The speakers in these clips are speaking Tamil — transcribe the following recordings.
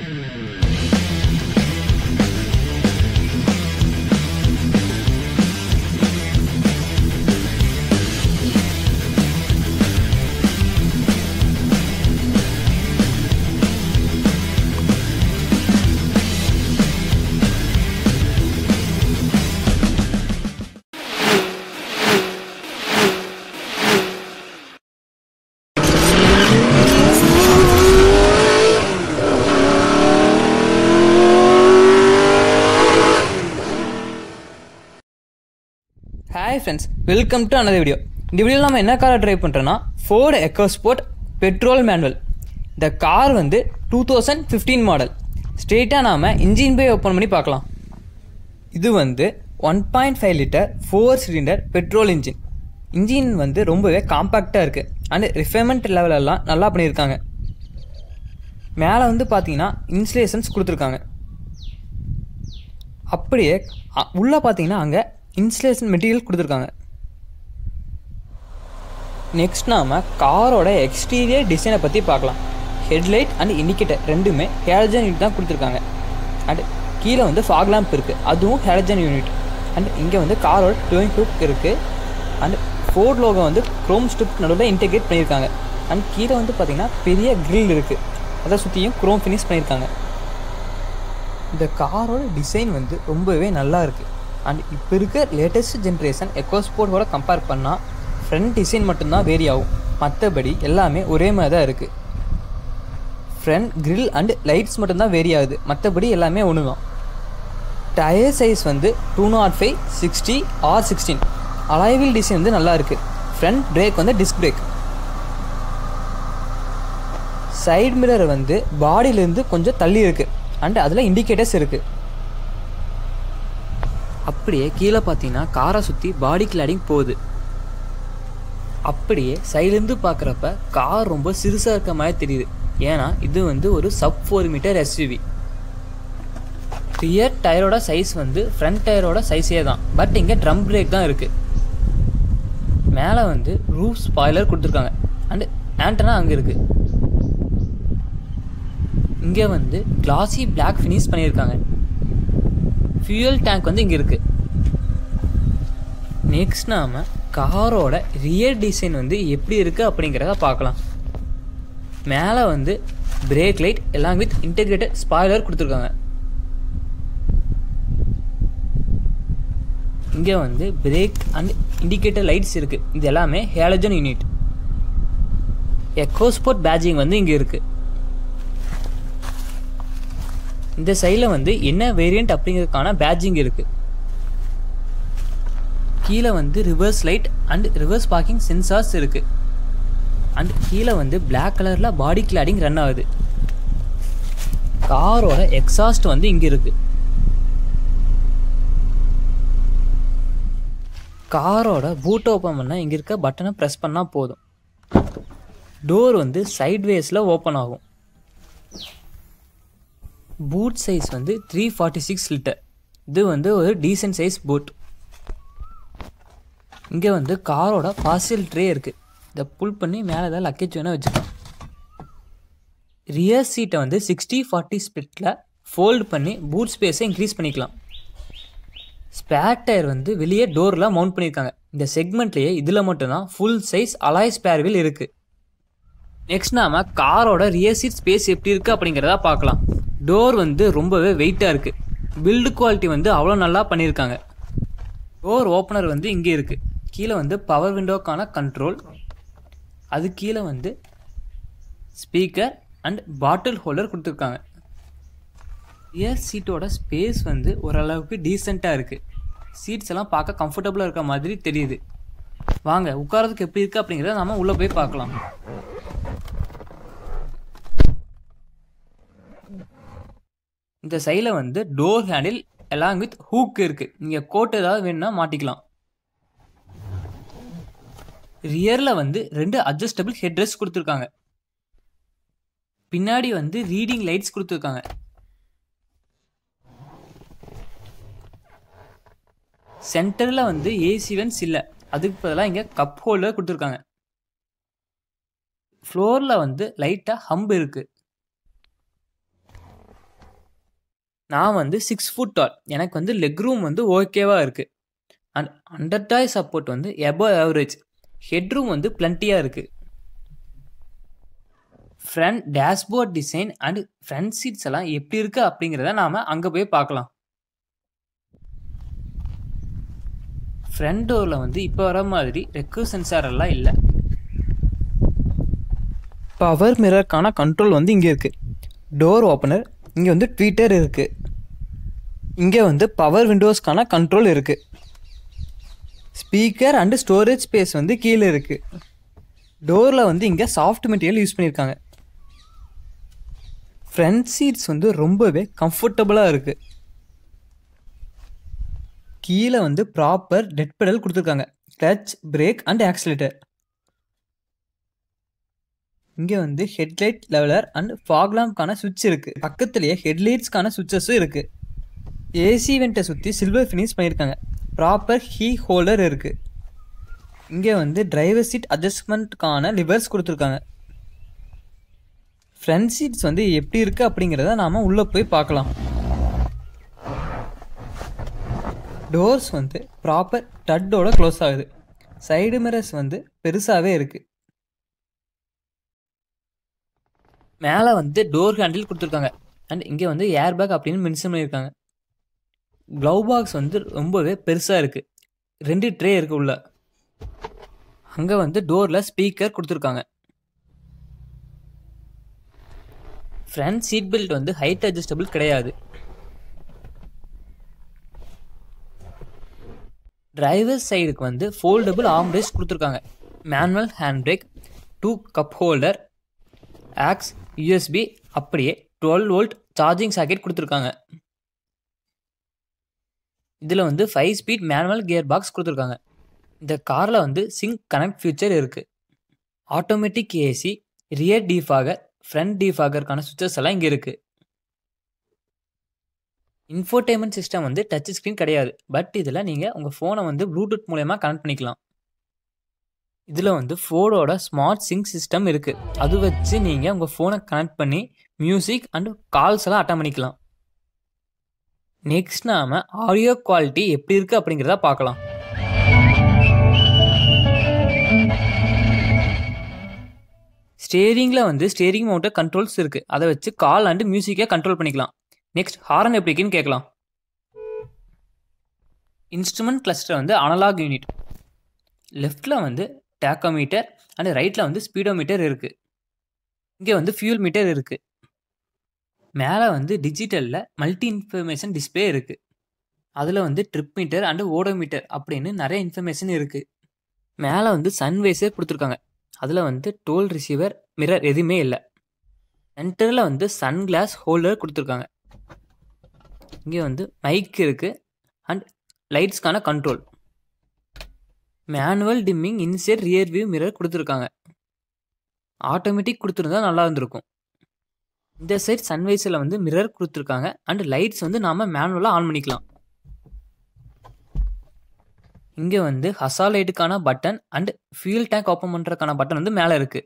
hi friends welcome to another video இந்த வீடியோவில் நம்ம என்ன காரை ட்ரைவ் பண்ணுறோன்னா ஃபோர்டு எக்கோஸ்போர்ட் பெட்ரோல் மேனுவல் இந்த கார் வந்து டூ தௌசண்ட் ஃபிஃப்டீன் மாடல் ஸ்ட்ரெயிட்டாக நாம் இன்ஜின் பே ஓப்பன் பண்ணி பார்க்கலாம் இது வந்து one point five litre four cylinder petrol engine engine வந்து ரொம்பவே காம்பேக்டாக இருக்குது அண்ட் ரிஃபைன்மெண்ட் லெவலெல்லாம் நல்லா பண்ணியிருக்காங்க மேலே வந்து பார்த்தீங்கன்னா இன்சுலேஷன்ஸ் கொடுத்துருக்காங்க அப்படியே அ- உள்ள பார்த்தீங்கன்னா அங்கே இன்சுலேஷன் மெட்டீரியல் கொடுத்துருக்காங்க நெக்ஸ்ட் நாம காரோட எக்ஸ்டீரியர் டிசைனை பற்றி பார்க்கலாம் ஹெட்லைட் அண்ட் இண்டிகேட்டர் ரெண்டுமே ஹேலஜன் யூனிட் தான் கொடுத்துருக்காங்க அண்ட் கீழே வந்து ஃபாக் லேம்ப் இருக்குது அதுவும் ஹேலஜன் யூனிட் அண்ட் இங்கே வந்து காரோட டோயிங் ஹுக் இருக்குது அண்ட் ஃபோர்ட் லோகோ வந்து க்ரோம் ஸ்ட்ரிப் நடுவில் இன்டெகிரேட் பண்ணியிருக்காங்க அண்ட் கீழே வந்து பார்த்தீங்கன்னா பெரிய grill இருக்குது அதை சுற்றியும் க்ரோம் ஃபினிஷ் பண்ணியிருக்காங்க இந்த காரோட டிசைன் வந்து ரொம்பவே நல்லா இருக்குது அண்ட் இப்போ இருக்க லேட்டஸ்ட் ஜென்ரேஷன் எக்கோஸ்போர்ட்டோட கம்பேர் பண்ணால் ஃப்ரண்ட் டிசைன் மட்டும்தான் வேரி ஆகும் மற்றபடி எல்லாமே ஒரே மாதிரி தான் இருக்குது ஃப்ரண்ட் grill அண்ட் லைட்ஸ் மட்டும்தான் வேரி ஆகுது மற்றபடி எல்லாமே ஒன்று தான் டயர் சைஸ் வந்து two nought five sixty R sixteen அலைவில் டிசைன் வந்து நல்லா இருக்குது ஃப்ரண்ட் பிரேக் வந்து டிஸ்க் பிரேக் சைடு மிரர் வந்து பாடியிலேருந்து கொஞ்சம் தள்ளி இருக்குது அண்ட் அதில் இண்டிகேட்டர்ஸ் இருக்குது அப்படியே கீழே பார்த்தீங்கன்னா காரை சுற்றி பாடி கிளாடிங் போகுது அப்படியே சைட்லேருந்து பார்க்குறப்ப கார் ரொம்ப சிறுசாக இருக்க மாதிரி தெரியுது ஏன்னா இது வந்து ஒரு sub four meter SUV rear டயரோட சைஸ் வந்து ஃப்ரண்ட் டயரோட சைஸே தான் பட் இங்கே ட்ரம் பிரேக் தான் இருக்குது மேலே வந்து ரூஃப் ஸ்பாய்லர் கொடுத்துருக்காங்க அண்ட் ஆண்டனா அங்கே இருக்குது இங்கே வந்து கிளாசி பிளாக் ஃபினிஷ் பண்ணியிருக்காங்க ஃபியூயல் டேங்க் வந்து இங்கே இருக்குது நெக்ஸ்ட் நாம காரோட ரியர் டிசைன் வந்து எப்படி இருக்குது அப்படிங்கிறத பார்க்கலாம் மேலே வந்து பிரேக் லைட் எல்லாம் வித் இன்டெகிரேட்டட் ஸ்பாய்லர் கொடுத்துருக்காங்க இங்கே வந்து பிரேக் அண்ட் இண்டிகேட்டர் லைட்ஸ் இருக்குது இது எல்லாமே ஹேலஜன் யூனிட் எக்கோஸ்போர்ட் பேஜிங் வந்து இங்கே இருக்குது இந்த சைடில் வந்து என்ன வேரியண்ட் அப்படிங்கிறதுக்கான பேட்ஜிங் இருக்குது கீழே வந்து reverse light and reverse parking sensors இருக்குது அண்ட் கீழே வந்து Black கலரில் பாடி கிளாடிங் ரன் ஆகுது காரோட எக்ஸாஸ்ட் வந்து இங்கே இருக்குது காரோட பூட் ஓப்பன் பண்ணால் இங்கே இருக்க பட்டனை ப்ரெஸ் பண்ணால் போதும் டோர் வந்து சைட்வேஸில் ஓப்பன் ஆகும் பூட் சைஸ் வந்து த்ரீ ஃபார்ட்டி சிக்ஸ் லிட்டர் இது வந்து ஒரு டீசென்ட் சைஸ் பூட் இங்கே வந்து காரோட பார்சல் ட்ரே இருக்குது இதை புல் பண்ணி மேலே ஏதாவது லக்கேஜ் வேணால் வச்சுக்கலாம் ரியர் சீட்டை வந்து சிக்ஸ்டி ஃபார்ட்டி ஸ்பிளிட்டில் ஃபோல்ட் பண்ணி பூட் ஸ்பேஸை இன்க்ரீஸ் பண்ணிக்கலாம் ஸ்பேர் டயர் வந்து வெளியே டோரில் மவுண்ட் பண்ணியிருக்காங்க இந்த செக்மெண்ட்லேயே இதில் மட்டும்தான் full size alloy spare wheel இருக்குது நெக்ஸ்ட் நாம காரோட ரியர் சீட் ஸ்பேஸ் எப்படி இருக்குது அப்படிங்கிறத பார்க்கலாம் டோர் வந்து ரொம்பவே வெயிட்டாக இருக்குது பில்டு குவாலிட்டி வந்து அவ்வளோ நல்லா பண்ணியிருக்காங்க டோர் ஓப்பனர் வந்து இங்கே இருக்குது கீழே வந்து பவர் விண்டோக்கான கண்ட்ரோல் அது கீழே வந்து ஸ்பீக்கர் அண்ட் பாட்டில் ஹோல்டர் கொடுத்துருக்காங்க ரியர் சீட்டோட ஸ்பேஸ் வந்து ஓரளவுக்கு டீசெண்டாக இருக்குது சீட்ஸ் எல்லாம் பார்க்க கம்ஃபர்டபுளாக இருக்க மாதிரி தெரியுது வாங்க உட்காரதுக்கு எப்படி இருக்குது அப்படிங்கிறத நாம உள்ளே போய் பார்க்கலாம் இந்த சைடில் வந்து டோர் ஹேண்டில் எல்லாம் வித் ஹூக் இருக்குது நீங்கள் கோட் ஏதாவது வேணும்னா மாட்டிக்கலாம் ரியரில் வந்து ரெண்டு அட்ஜஸ்டபிள் ஹெட்ரெஸ்ட் கொடுத்துருக்காங்க பின்னாடி வந்து ரீடிங் லைட்ஸ் கொடுத்துருக்காங்க சென்டரில் வந்து ஏசி வென்ஸ் இல்லை அதுக்கு பதிலாக இங்கே கப் ஹோல்டர் கொடுத்துருக்காங்க ஃப்ளோரில் வந்து லைட்டாக ஹம்ப் இருக்குது நான் வந்து சிக்ஸ் ஃபுட் டால் எனக்கு வந்து லெக் ரூம் வந்து ஓகேவாக இருக்குது அண்ட் அண்டர் டாய் சப்போர்ட் வந்து எபோ ஆவரேஜ் ஹெட் ரூம் வந்து பிளண்டியாக இருக்குது front dashboard design and front seats எல்லாம் எப்படி இருக்குது அப்படிங்கிறத நாம் அங்கே போய் பார்க்கலாம் ஃப்ரண்ட் டோரில் வந்து இப்போ வர மாதிரி ரெக்கு சென்சார் எல்லாம் இல்லை பவர் மிரருக்கான கண்ட்ரோல் வந்து இங்கே இருக்குது டோர் ஓப்பனர் இங்கே வந்து ட்வீட்டர் இருக்குது இங்கே வந்து பவர் விண்டோஸ்க்கான கண்ட்ரோல் இருக்குது ஸ்பீக்கர் அண்டு ஸ்டோரேஜ் ஸ்பேஸ் வந்து கீழே இருக்குது டோரில் வந்து இங்கே சாஃப்ட் மெட்டீரியல் யூஸ் பண்ணியிருக்காங்க ஃப்ரண்ட் சீட்ஸ் வந்து ரொம்பவே கம்ஃபர்டபுளாக இருக்குது கீழே வந்து ப்ராப்பர் டெட் பெடல் கொடுத்துருக்காங்க கிளச் பிரேக் அண்ட் ஆக்சிலேட்டர் இங்கே வந்து ஹெட்லைட் லெவலர் அண்ட் ஃபாக்லாம்க்கான சுவிட்ச் இருக்குது பக்கத்துலேயே ஹெட்லைட்ஸ்க்கான சுவிட்சஸும் இருக்குது ஏசி வெண்ட்டை சுற்றி சில்வர் ஃபினிஷ் பண்ணியிருக்காங்க ப்ராப்பர் ஹீ ஹோல்டர் இருக்குது இங்கே வந்து டிரைவர் சீட் அட்ஜஸ்ட்மெண்ட்க்கான லிவர்ஸ் கொடுத்துருக்காங்க ஃப்ரண்ட் சீட்ஸ் வந்து எப்படி இருக்குது அப்படிங்கிறத நாம் உள்ளே போய் பார்க்கலாம் டோர்ஸ் வந்து ப்ராப்பர் டட்டோட க்ளோஸ் ஆகுது சைடு மிரர்ஸ் வந்து பெருசாகவே இருக்குது மேலே வந்து டோர் ஹேண்டில் கொடுத்துருக்காங்க அண்ட் இங்கே வந்து ஏர் பேக் அப்படின்னு மென்ஷன் பண்ணியிருக்காங்க க்ளவ் பாக்ஸ் வந்து ரொம்பவே பெருசாக இருக்குது ரெண்டு ட்ரே இருக்குது உள்ள அங்கே வந்து டோரில் ஸ்பீக்கர் கொடுத்துருக்காங்க ஃப்ரண்ட் சீட் பெல்ட் வந்து ஹைட் அட்ஜஸ்டபிள் கிடையாது டிரைவர் சைடுக்கு வந்து ஃபோல்டபுள் ஆம்ரேஸ்ட் கொடுத்துருக்காங்க manual hand brake two cup holder aux USB அப்படியே டுவெல் வோல்ட் சார்ஜிங் சாக்கெட் கொடுத்துருக்காங்க இதில் வந்து five speed manual gear box கொடுத்துருக்காங்க இந்த காரில் வந்து சிங்க் கனெக்ட் ஃபியூச்சர் இருக்குது automatic AC rear defogger front டீஃபாகருக்கான சுவிச்சஸ் எல்லாம் இங்கே இருக்குது இன்ஃபோடெயின்மெண்ட் சிஸ்டம் வந்து டச் ஸ்க்ரீன் கிடையாது பட் இதில் நீங்கள் உங்கள் ஃபோனை வந்து ப்ளூடூத் மூலயமா கனெக்ட் பண்ணிக்கலாம் இதில் வந்து ஃபோனோட ஸ்மார்ட் சிங்க் சிஸ்டம் இருக்குது அது வச்சு நீங்கள் உங்கள் ஃபோனை கனெக்ட் பண்ணி மியூசிக் அண்ட் கால்ஸ் எல்லாம் அட்டன் பண்ணிக்கலாம் நெக்ஸ்ட் நாம் ஆடியோ குவாலிட்டி எப்படி இருக்குது அப்படிங்கிறத பார்க்கலாம் ஸ்டேரிங்கில் வந்து ஸ்டேரிங் மவுண்ட கண்ட்ரோல்ஸ் இருக்குது அதை வச்சு கால் அண்டு மியூசிக்கை கண்ட்ரோல் பண்ணிக்கலாம் நெக்ஸ்ட் ஹாரன் எப்படிக்குன்னு கேட்கலாம் இன்ஸ்ட்ருமெண்ட் கிளஸ்டர் வந்து அனலாக் யூனிட் லெஃப்டில் வந்து டேக்கோமீட்டர் அண்ட் ரைட்டில் வந்து ஸ்பீடோமீட்டர் இருக்குது இங்கே வந்து ஃபியூல் மீட்டர் இருக்குது மேலே வந்து டிஜிட்டலில் மல்டி இன்ஃபர்மேஷன் டிஸ்பிளே இருக்குது அதில் வந்து ட்ரிப் மீட்டர் அண்டு ஓடோமீட்டர் அப்படின்னு நிறைய இன்ஃபர்மேஷன் இருக்குது மேலே வந்து சன்வைசர் கொடுத்துருக்காங்க அதில் வந்து டோல் ரிசீவர் மிரர் எதுவுமே இல்லை சென்டரில் வந்து சன் கிளாஸ் ஹோல்டர் கொடுத்துருக்காங்க இங்கே வந்து மைக் இருக்குது அண்ட் லைட்ஸ்க்கான control manual dimming inside rear view mirror கொடுத்துருக்காங்க ஆட்டோமேட்டிக் கொடுத்துருந்தா நல்லா இருந்திருக்கும் இந்த சைட் சன்வைஸில் வந்து மிரர் கொடுத்துருக்காங்க அண்ட் லைட்ஸ் வந்து நாம் மேனுவலாக ஆன் பண்ணிக்கலாம் இங்கே வந்து ஹசா லைட்டுக்கான button and fuel tank open பண்ணுறதுக்கான பட்டன் வந்து மேலே இருக்குது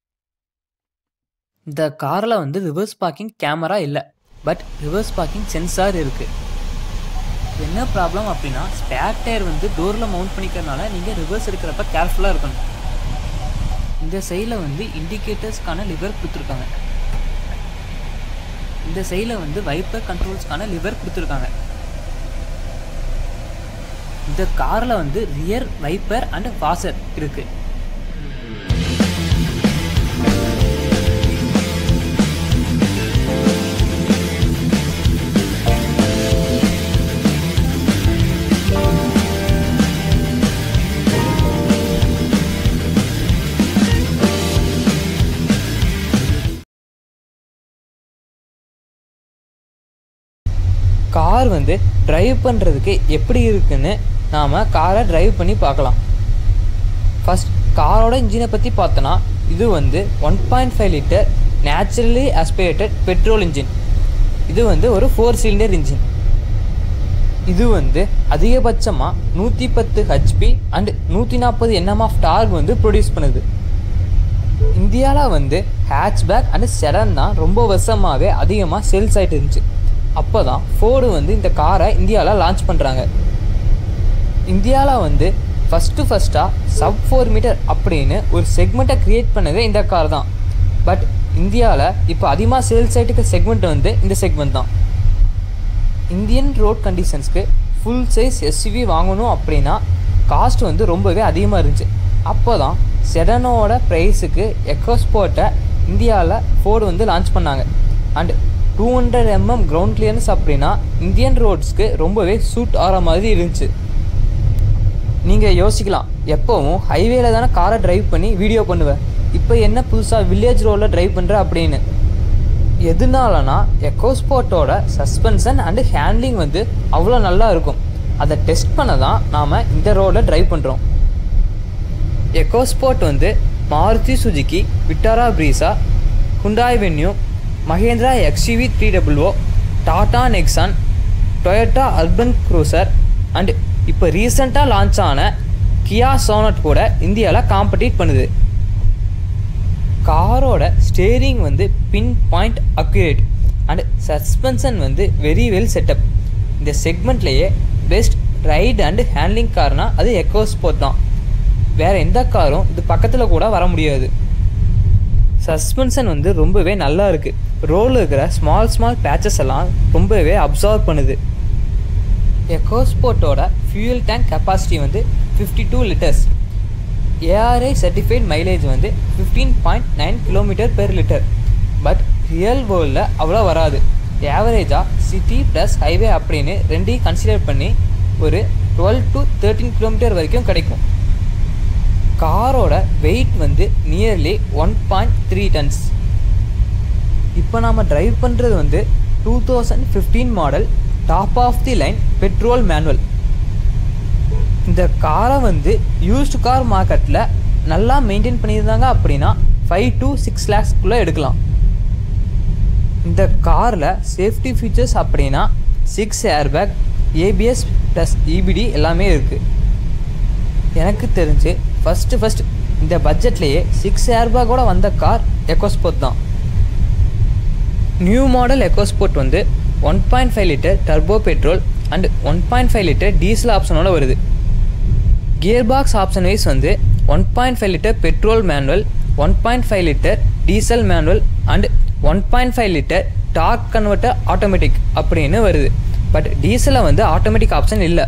இந்த காரில் வந்து ரிவர்ஸ் பார்க்கிங் கேமரா இல்லை பட் ரிவர்ஸ் பார்க்கிங் சென்சார் இருக்குது என்ன ப்ராப்ளம் அப்படின்னா ஸ்பேர் டயர் வந்து டோரில் மவுண்ட் பண்ணிக்கிறதுனால நீங்கள் ரிவர்ஸ் எடுக்கிறப்ப கேர்ஃபுல்லாக இருக்கணும் இந்த சைடில் வந்து இண்டிகேட்டர்ஸ்க்கான லிவர் கொடுத்துருக்காங்க இந்த சைடில் வந்து வைப்பர் கண்ட்ரோல்ஸ்க்கான லிவர் கொடுத்துருக்காங்க இந்த காரில் வந்து ரியர் வைப்பர் அண்ட் வாசர் இருக்குது கார் வந்து டிரைவ் பண்ணுறதுக்கு எப்படி இருக்குன்னு நாம் காரை டிரைவ் பண்ணி பார்க்கலாம் ஃபஸ்ட் காரோட இன்ஜினை பற்றி பார்த்தோன்னா இது வந்து one point five litre naturally aspirated petrol engine இது வந்து ஒரு ஃபோர் சிலிண்டர் இன்ஜின் இது வந்து அதிகபட்சமாக நூற்றி பத்து ஹெச்பி அண்ட் நூற்றி நாற்பது என்எம் ஆஃப் டார்க் வந்து ப்ரொடியூஸ் பண்ணுது இந்தியாவில் வந்து ஹேட்ச்பேக் அண்ட் செடன் தான் ரொம்ப வருஷமாகவே அதிகமாக சேல்ஸ் ஆகிட்டு இருந்துச்சு அப்போ தான் ஃபோர்டு வந்து இந்த காரை இந்தியாவில் லான்ச் பண்ணுறாங்க இந்தியாவில் வந்து ஃபஸ்ட்டு ஃபஸ்ட்டாக சப் ஃபோர் மீட்டர் அப்படின்னு ஒரு செக்மெண்ட்டை க்ரியேட் பண்ணதே இந்த கார் தான் பட் இந்தியாவில் இப்போ அதிகமாக சேல்ஸ் ஆகிட்டு செக்மெண்ட் வந்து இந்த செக்மெண்ட் தான் இந்தியன் ரோட் கண்டிஷன்ஸ்க்கு ஃபுல் சைஸ் எஸ்யூவி வாங்கணும் அப்படின்னா காஸ்ட் வந்து ரொம்பவே அதிகமாக இருந்துச்சு அப்போ தான் செடனோட ப்ரைஸுக்கு எக்கோஸ்போர்ட்டை இந்தியாவில் ஃபோர்டு வந்து லான்ச் பண்ணாங்க and two hundred MM ground clearance அப்படின்னா இந்தியன் ரோட்ஸ்க்கு ரொம்பவே சூட் ஆகிற மாதிரி இருந்துச்சு நீங்கள் யோசிக்கலாம் எப்போவும் ஹைவேல தானே காரை டிரைவ் பண்ணி வீடியோ பண்ணுவேன் இப்போ என்ன புதுசாக வில்லேஜ் ரோடில் டிரைவ் பண்ணுற அப்படின்னு எதுனாலனா எக்கோஸ்போர்ட்டோட சஸ்பென்ஷன் அண்டு ஹேண்ட்லிங் வந்து அவ்வளோ நல்லா இருக்கும் அதை டெஸ்ட் பண்ண தான் நாம் இந்த ரோடில் டிரைவ் பண்ணுறோம் எக்கோஸ்போர்ட் வந்து Maruti Suzuki Vitara Brezza Hyundai Venue Mahindra XUV three double O Tata Nexon Toyota Urban Cruiser and இப்போ ரீசெண்டாக லான்ச் ஆன கியா சோனட் கூட இந்தியாவில் காம்படிட் பண்ணுது காரோட ஸ்டேரிங் வந்து pin point accurate and suspension வந்து வெரி வெல் செட்டப் இந்த செக்மெண்ட்லேயே பெஸ்ட் ரைடு அண்ட் ஹேண்ட்லிங் கார்னால் அது எக்கோஸ்போர்ட் தான் வேறு எந்த காரும் இது பக்கத்தில் கூட வர முடியாது சஸ்பென்ஷன் வந்து ரொம்பவே நல்லா இருக்குது ரோலில் இருக்கிற ஸ்மால் ஸ்மால் பேச்சஸ் எல்லாம் ரொம்பவே அப்சர்வ் பண்ணுது எக்கோஸ்போர்ட்டோட ஃபியூயல் டேங்க் கெப்பாசிட்டி வந்து fifty two litres ARAI certified mileage வந்து fifteen point nine kilometre per litre but real வேர்ல்டில் அவ்வளோ வராது ஆவரேஜாக சிட்டி ப்ளஸ் ஹைவே அப்படின்னு ரெண்டையும் கன்சிடர் பண்ணி ஒரு டுவெல் டு தேர்ட்டீன் கிலோமீட்டர் வரைக்கும் கிடைக்கும் காரோட வெயிட் வந்து nearly one point three tons இப்போ நாம் டிரைவ் பண்ணுறது வந்து two thousand fifteen model top of the line petrol manual இந்த காரை வந்து யூஸ்டு கார் மார்க்கெட்டில் நல்லா மெயின்டைன் பண்ணியிருந்தாங்க அப்படின்னா ஃபைவ் டு சிக்ஸ் லேக்ஸ்க்குள்ளே எடுக்கலாம் இந்த காரில் சேஃப்டி ஃபீச்சர்ஸ் அப்படின்னா six airbag ABS plus EBD எல்லாமே இருக்குது எனக்கு தெரிஞ்சு ஃபஸ்ட்டு ஃபஸ்ட் இந்த பட்ஜெட்லேயே சிக்ஸ் ஏர்பேக்கோட வந்த கார் எக்கோஸ்போர்ட் தான் நியூ மாடல் எக்கோஸ்போர்ட் வந்து one point five litre turbo petrol and one point five litre diesel ஆப்ஷனோட வருது கியர் பாக்ஸ் ஆப்ஷன் வைஸ் வந்து one point five litre petrol manual one point five litre diesel manual and one point five litre torque converter automatic அப்படின்னு வருது பட் டீசலில் வந்து ஆட்டோமேட்டிக் ஆப்ஷன் இல்லை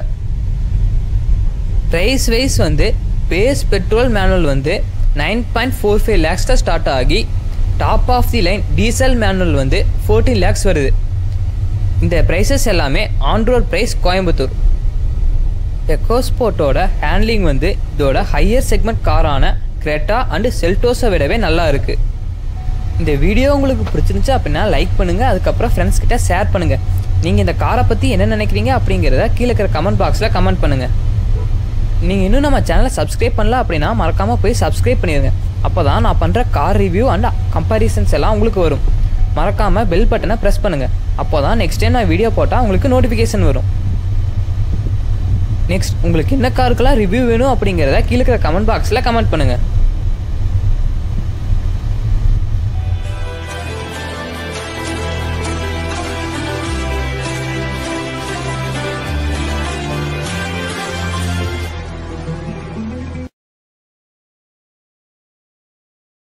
ப்ரைஸ் வைஸ் வந்து பேஸ் பெட்ரோல் மேனுவல் வந்து nine point four five லேக்ஸில் start ஆகி top of the line diesel manual வந்து ஃபோர்டீன் லேக்ஸ் வருது இந்த ப்ரைஸஸ் எல்லாமே ஆன்ரோட் ப்ரைஸ் கோயம்புத்தூர் எக்கோஸ்போர்ட்டோட ஹேண்ட்லிங் வந்து இதோட ஹையர் செக்மெண்ட் காரான கிரெட்டா அண்டு செல்டோஸை விடவே நல்லா இருக்குது இந்த வீடியோ உங்களுக்கு பிடிச்சிருந்துச்சு அப்படின்னா லைக் பண்ணுங்கள் அதுக்கப்புறம் ஃப்ரெண்ட்ஸ் கிட்ட ஷேர் பண்ணுங்கள் நீங்கள் இந்த காரை பற்றி என்ன நினைக்கிறீங்க அப்படிங்கிறத கீழே இருக்கிற கமெண்ட் பாக்ஸில் கமெண்ட் பண்ணுங்கள் நீங்கள் இன்னும் நம்ம சேனலை சப்ஸ்கிரைப் பண்ணல அப்படின்னா மறக்காமல் போய் சப்ஸ்கிரைப் பண்ணிடுங்க அப்போ தான் நான் பண்ணுற கார் ரிவ்யூ அண்ட் கம்பாரிசன்ஸ் எல்லாம் உங்களுக்கு வரும் மறக்காமல் பெல் பட்டனை ப்ரெஸ் பண்ணுங்கள் அப்போ தான் நெக்ஸ்ட் டைம் நான் வீடியோ போட்டால் உங்களுக்கு நோட்டிஃபிகேஷன் வரும் நெக்ஸ்ட் உங்களுக்கு என்ன காருக்கெல்லாம் ரிவ்யூ வேணும் அப்படிங்கிறத கீழே இருக்கிற கமெண்ட் பாக்ஸில் கமெண்ட் பண்ணுங்கள்